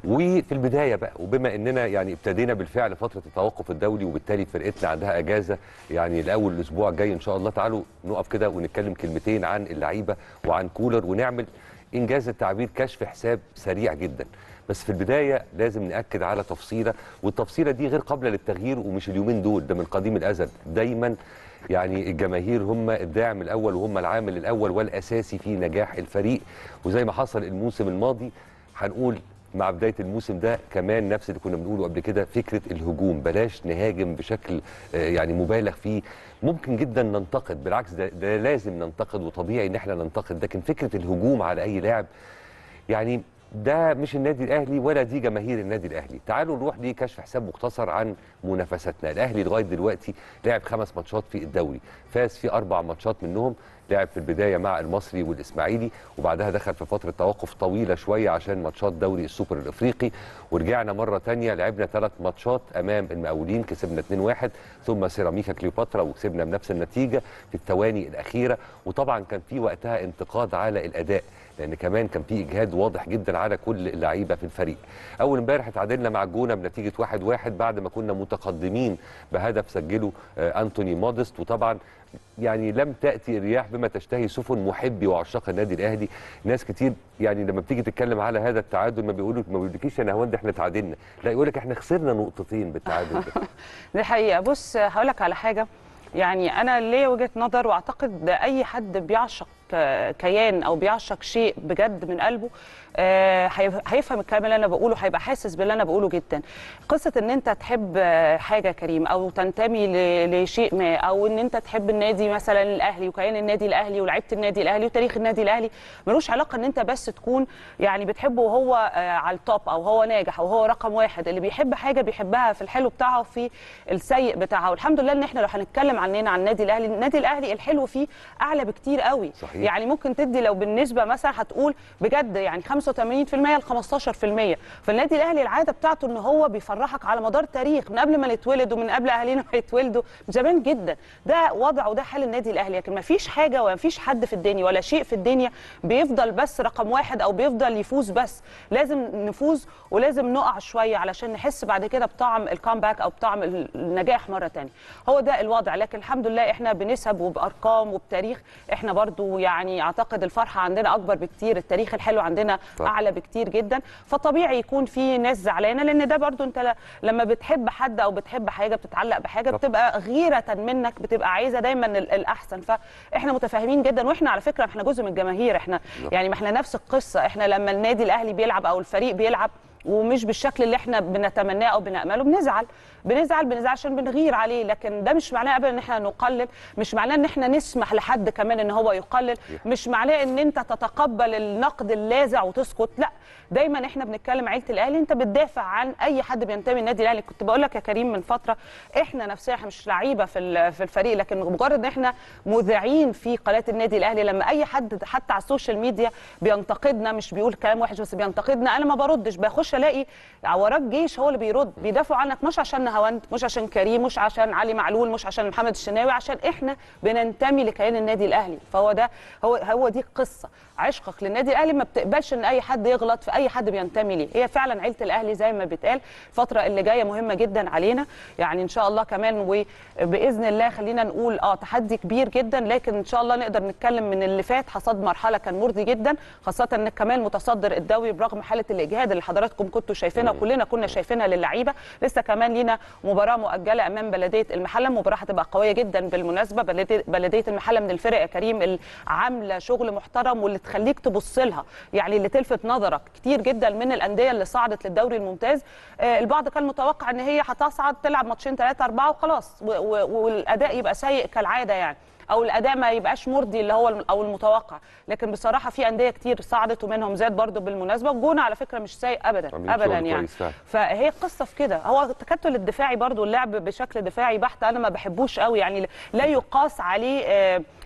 وفي البدايه بقى وبما اننا يعني ابتدينا بالفعل فتره التوقف الدولي وبالتالي فرقتنا عندها اجازه يعني الاول الاسبوع الجاي ان شاء الله تعالوا نقف كده ونتكلم كلمتين عن اللعيبه وعن كولر ونعمل انجاز التعبير كشف حساب سريع جدا بس في البدايه لازم ناكد على تفصيله والتفصيله دي غير قابله للتغيير ومش اليومين دول ده من قديم الازل دايما يعني الجماهير هم الداعم الاول وهم العامل الاول والاساسي في نجاح الفريق وزي ما حصل الموسم الماضي هنقول مع بدايه الموسم ده كمان نفس اللي كنا بنقوله قبل كده فكره الهجوم بلاش نهاجم بشكل آه، يعني مبالغ فيه ممكن جدا ننتقد بالعكس ده, ده لازم ننتقد وطبيعي ان احنا ننتقد لكن فكره الهجوم على اي لاعب يعني ده مش النادي الاهلي ولا دي جماهير النادي الاهلي تعالوا نروح لكشف حساب مختصر عن منافستنا الاهلي لغايه دلوقتي لعب خمس ماتشات في الدوري فاز في اربع ماتشات منهم لعب في البدايه مع المصري والاسماعيلي وبعدها دخل في فتره توقف طويله شويه عشان ماتشات دوري السوبر الافريقي ورجعنا مره تانية لعبنا ثلاث ماتشات امام المقاولين كسبنا 2-1 ثم سيراميكا كليوباترا وكسبنا بنفس النتيجه في الثواني الاخيره وطبعا كان في وقتها انتقاد على الاداء لان كمان كان في اجهاد واضح جدا على كل اللعيبه في الفريق اول امبارح اتعادلنا مع الجونه بنتيجه 1-1 واحد واحد بعد ما كنا متقدمين بهدف سجله آه، انتوني مودست وطبعا يعني لم تاتي الرياح بما تشتهي سفن محبي وعشاق النادي الاهلي ناس كتير يعني لما بتيجي تتكلم على هذا التعادل ما بيقولوا ما بيقولكيش يا نهوان ده احنا تعادلنا لا يقول لك احنا خسرنا نقطتين بالتعادل ده دي حقيقه بص هقول لك على حاجه يعني انا ليا وجهه نظر واعتقد اي حد بيعشق ك- كيان او بيعشق شيء بجد من قلبه آه، هي- هيفهم الكلام اللي انا بقوله هيبقى حاسس باللي انا بقوله جدا قصه ان انت تحب آه، حاجه كريم او تنتمي ل- لشيء ما او ان انت تحب النادي مثلا الاهلي وكيان النادي الاهلي ولعيبه النادي الاهلي وتاريخ النادي الاهلي ملوش علاقه ان انت بس تكون يعني بتحبه وهو آه، على التوب او هو ناجح او هو رقم واحد اللي بيحب حاجه بيحبها في الحلو بتاعها وفي السيء بتاعها والحمد لله ان احنا لو هنتكلم عننا عن النادي الاهلي النادي الاهلي الحلو فيه اعلى بكتير قوي صحيح. يعني ممكن تدي لو بالنسبه مثلا هتقول بجد يعني 85% ل 15% فالنادي الاهلي العاده بتاعته ان هو بيفرحك على مدار تاريخ من قبل ما نتولد ومن قبل اهالينا ما يتولدوا من زمان جدا ده وضع وده حال النادي الاهلي لكن ما فيش حاجه وما فيش حد في الدنيا ولا شيء في الدنيا بيفضل بس رقم واحد او بيفضل يفوز بس لازم نفوز ولازم نقع شويه علشان نحس بعد كده بطعم الكامباك او بطعم النجاح مره تانية هو ده الوضع لكن الحمد لله احنا بنسب وبارقام وبتاريخ احنا برضو يعني اعتقد الفرحه عندنا اكبر بكتير التاريخ الحلو عندنا طبعا. اعلى بكتير جدا فطبيعي يكون في ناس زعلانه لان ده برضو انت ل- لما بتحب حد او بتحب حاجه بتتعلق بحاجه طبعا. بتبقى غيره منك بتبقى عايزه دايما ال- الاحسن فاحنا متفاهمين جدا واحنا على فكره احنا جزء من الجماهير احنا يعني ما احنا نفس القصه احنا لما النادي الاهلي بيلعب او الفريق بيلعب ومش بالشكل اللي احنا بنتمناه او بنامله بنزعل بنزعل بنزعل عشان بنغير عليه لكن ده مش معناه ابدا ان احنا نقلل مش معناه ان احنا نسمح لحد كمان ان هو يقلل مش معناه ان انت تتقبل النقد اللاذع وتسكت لا دايما احنا بنتكلم عيله الاهلي انت بتدافع عن اي حد بينتمي للنادي الاهلي كنت بقول لك يا كريم من فتره احنا نفسنا احنا مش لعيبه في ال- في الفريق لكن مجرد ان احنا مذيعين في قناه النادي الاهلي لما اي حد حتى على السوشيال ميديا بينتقدنا مش بيقول كلام وحش بس بينتقدنا انا ما بردش بخش الاقي وراك جيش هو اللي بيرد بيدافعوا عنك مش عشان نهاوند مش عشان كريم مش عشان علي معلول مش عشان محمد الشناوي عشان احنا بننتمي لكيان النادي الاهلي فهو ده هو هو دي القصه عشقك للنادي الاهلي ما بتقبلش ان اي حد يغلط في اي حد بينتمي ليه هي فعلا عيله الاهلي زي ما بيتقال الفتره اللي جايه مهمه جدا علينا يعني ان شاء الله كمان وباذن الله خلينا نقول اه تحدي كبير جدا لكن ان شاء الله نقدر نتكلم من اللي فات حصاد مرحله كان مرضي جدا خاصه ان كمان متصدر الدوري برغم حاله الاجهاد اللي حضراتكم كنتوا شايفينها وكلنا كنا شايفينها للعيبه لسه كمان لينا مباراه مؤجله امام بلديه المحله مباراه هتبقى قويه جدا بالمناسبه بلديه بلديه المحله من الفرق يا كريم اللي عامله شغل محترم واللي تخليك تبص لها يعني اللي تلفت نظرك كتير جدا من الانديه اللي صعدت للدوري الممتاز آه، البعض كان متوقع ان هي هتصعد تلعب ماتشين ثلاثه اربعه وخلاص و- و- والاداء يبقى سيء كالعاده يعني او الاداء ما يبقاش مرضي اللي هو الم- او المتوقع لكن بصراحه في انديه كتير صعدت ومنهم زاد برضو بالمناسبه الجونه على فكره مش سيء ابدا عاملين ابدا شغل يعني كويس فعلا. فهي القصه في كده هو التكتل الدفاعي برضو اللعب بشكل دفاعي بحت انا ما بحبوش قوي يعني لا يقاس عليه آه،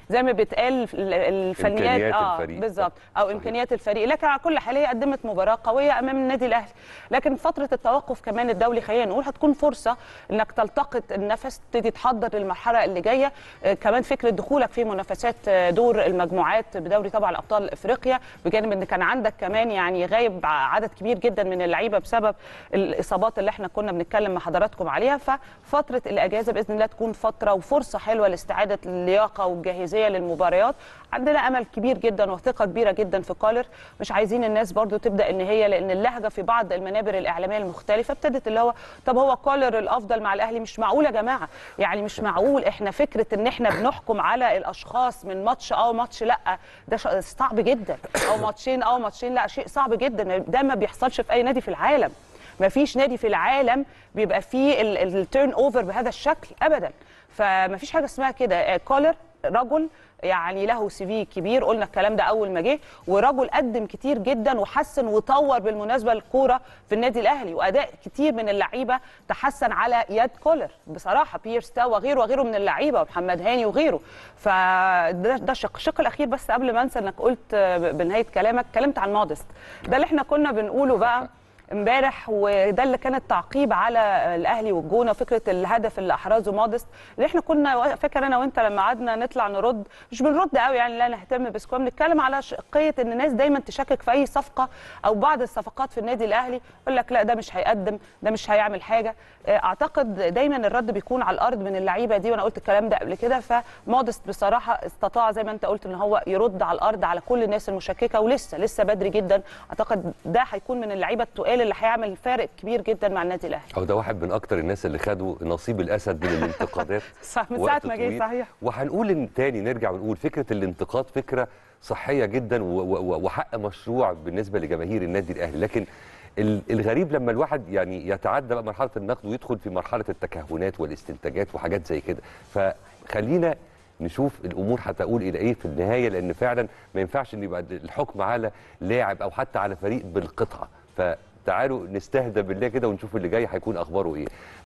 زي ما بيتقال ال- الفنيات إمكانيات اه الفريق. بالظبط او صحيح. امكانيات الفريق لكن على كل حال هي قدمت مباراه قويه امام النادي الاهلي لكن فتره التوقف كمان الدولي خلينا نقول هتكون فرصه انك تلتقط النفس تبتدي تحضر للمرحله اللي جايه آه كمان فكره دخولك في منافسات آه دور المجموعات بدوري طبعا ابطال افريقيا بجانب ان كان عندك كمان يعني غايب عدد كبير جدا من اللعيبه بسبب الاصابات اللي احنا كنا بنتكلم مع حضراتكم عليها ففتره الاجازه باذن الله تكون فتره وفرصه حلوه لاستعاده اللياقه والجاهزيه للمباريات عندنا امل كبير جدا وثقه كبيره جدا في كولر مش عايزين الناس برضو تبدا ان هي لان اللهجه في بعض المنابر الاعلاميه المختلفه ابتدت اللي هو طب هو كولر الافضل مع الاهلي مش معقول يا جماعه يعني مش معقول احنا فكره ان احنا بنحكم على الاشخاص من ماتش او ماتش لا ده ش- صعب جدا او ماتشين او ماتشين لا شيء صعب جدا ده ما بيحصلش في اي نادي في العالم ما فيش نادي في العالم بيبقى فيه التيرن اوفر بهذا الشكل ابدا فما فيش حاجه اسمها كده آه، كولر رجل يعني له سي في كبير قلنا الكلام ده اول ما جه ورجل قدم كتير جدا وحسن وطور بالمناسبه الكوره في النادي الاهلي واداء كتير من اللعيبه تحسن على يد كولر بصراحه بيرس تاو وغيره وغيره من اللعيبه ومحمد هاني وغيره فده ده الشق الشق الاخير بس قبل ما انسى انك قلت آه، بنهايه كلامك اتكلمت عن مودست ده اللي احنا كنا بنقوله بقى امبارح وده اللي كان التعقيب على الاهلي والجونه فكره الهدف اللي احرزه مودست اللي احنا كنا فاكر انا وانت لما قعدنا نطلع نرد مش بنرد قوي يعني لا نهتم بس كنا بنتكلم على شقيه ان الناس دايما تشكك في اي صفقه او بعض الصفقات في النادي الاهلي يقول لك لا ده مش هيقدم ده مش هيعمل حاجه اعتقد دايما الرد بيكون على الارض من اللعيبه دي وانا قلت الكلام ده قبل كده فمودست بصراحه استطاع زي ما انت قلت ان هو يرد على الارض على كل الناس المشككه ولسه لسه بدري جدا اعتقد ده هيكون من اللعيبه التقال اللي هيعمل فارق كبير جدا مع النادي الاهلي او ده واحد من اكتر الناس اللي خدوا نصيب الاسد من الانتقادات صح من وقت ساعه ما جه طويل. صحيح وهنقول ان تاني نرجع ونقول فكره الانتقاد فكره صحيه جدا و- و- وحق مشروع بالنسبه لجماهير النادي الاهلي لكن ال- الغريب لما الواحد يعني يتعدى بقى مرحله النقد ويدخل في مرحله التكهنات والاستنتاجات وحاجات زي كده فخلينا نشوف الامور هتقول الى ايه في النهايه لان فعلا ما ينفعش ان يبقى الحكم على لاعب او حتى على فريق بالقطعه فتعالوا نستهدى بالله كده ونشوف اللي جاي هيكون اخباره ايه